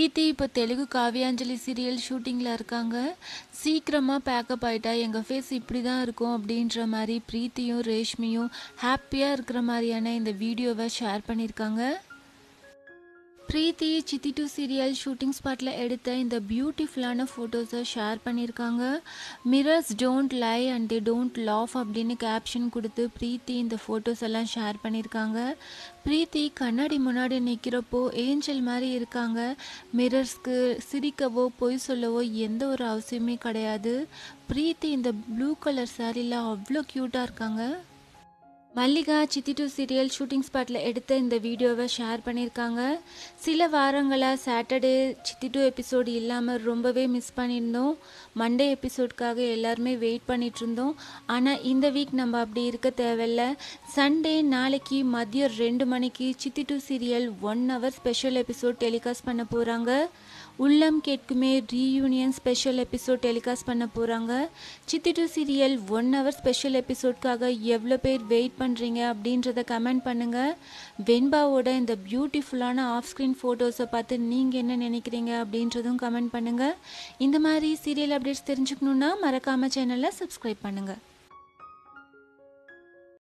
பிரீத்தி இப்போ தெலுங்கு காவியாஞ்சலி சீரியல் ஷூட்டிங்கில் இருக்காங்க சீக்கிரமாக பேக்கப் ஆகிட்டா எங்கள் ஃபேஸ் இப்படி தான் இருக்கும் அப்படின்ற மாதிரி பிரீத்தியும் ரேஷ்மியும் ஹாப்பியாக இருக்கிற மாதிரியான இந்த வீடியோவை ஷேர் பண்ணியிருக்காங்க பிரீத்தி சித்தி டூ சீரியல் ஷூட்டிங் ஸ்பாட்டில் எடுத்த இந்த பியூட்டிஃபுல்லான ஃபோட்டோஸை ஷேர் பண்ணியிருக்காங்க mirrors don't lie and they don't laugh அப்படின்னு கேப்ஷன் கொடுத்து பிரீத்தி இந்த ஃபோட்டோஸ் எல்லாம் ஷேர் பண்ணியிருக்காங்க பிரீத்தி கண்ணாடி முன்னாடி நிற்கிறப்போ ஏஞ்சல் மாதிரி இருக்காங்க மிரர்ஸ்க்கு சிரிக்கவோ பொய் சொல்லவோ எந்த ஒரு அவசியமே கிடையாது பிரீத்தி இந்த ப்ளூ கலர் சாரியில் அவ்வளோ க்யூட்டாக இருக்காங்க மல்லிகா சித்தி டூ சீரியல் ஷூட்டிங் ஸ்பாட்டில் எடுத்த இந்த வீடியோவை ஷேர் பண்ணியிருக்காங்க சில வாரங்களாக சாட்டர்டே சித்தி டூ எபிசோடு இல்லாமல் ரொம்பவே மிஸ் பண்ணியிருந்தோம் மண்டே எபிசோட்காக எல்லாருமே வெயிட் பண்ணிட்டு இருந்தோம் ஆனால் இந்த வீக் நம்ம அப்படி இருக்க தேவையில்ல சண்டே நாளைக்கு மதியம் ரெண்டு மணிக்கு Chithi two serial one hour special episode telecast பண்ண போகிறாங்க Ullam Ketkumae reunion special episode telecast பண்ண போகிறாங்க Chithi two serial one hour special எபிசோட்காக எவ்வளோ பேர் வெயிட் பண்ணுறீங்க அப்படின்றத கமெண்ட் பண்ணுங்கள் வெண்பாவோட இந்த பியூட்டிஃபுல்லான ஆஃப் ஸ்க்ரீன் ஃபோட்டோஸை பார்த்து நீங்கள் என்ன நினைக்கிறீங்க அப்படின்றதும் கமெண்ட் பண்ணுங்கள் இந்த மாதிரி சீரியல் அப்டேட்ஸ் தெரிஞ்சுக்கணுன்னா மறக்காமல் சேனலை சப்ஸ்கிரைப் பண்ணுங்கள்